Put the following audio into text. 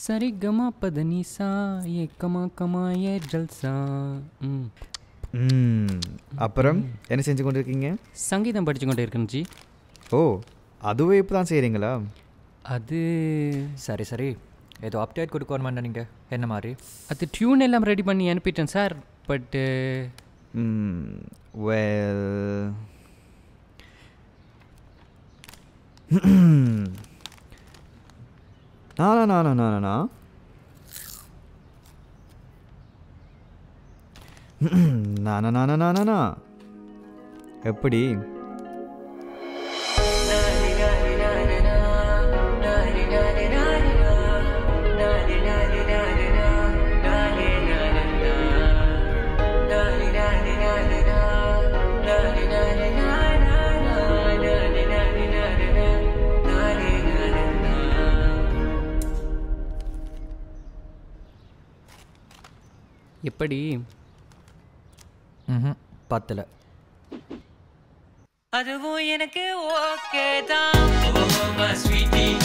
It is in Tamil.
சரி கமா பதனிசா ஏ கமா கமா ஏ ஜல்சா ம் ம் அப்புறம் என்ன செஞ்சு கொண்டு இருக்கீங்க சங்கீதம் படிச்சு கொண்டு இருக்கேன் ஜி ஓ அதுவே இப்போ தான் செய்கிறீங்களா அது சரி சரி ஏதோ அப்டேட் கொடுக்கணுமாண்ணா நீங்கள் என்ன மாதிரி அது டியூன் எல்லாம் ரெடி பண்ணி அனுப்பிட்டேன் சார் பட்டு வெல் நானா நானா நானா நானா நானா நானா எப்படி எப்படி ம் பத்தில் அதுவும் எனக்கு ஓகே தான் ஸ்வீட்டி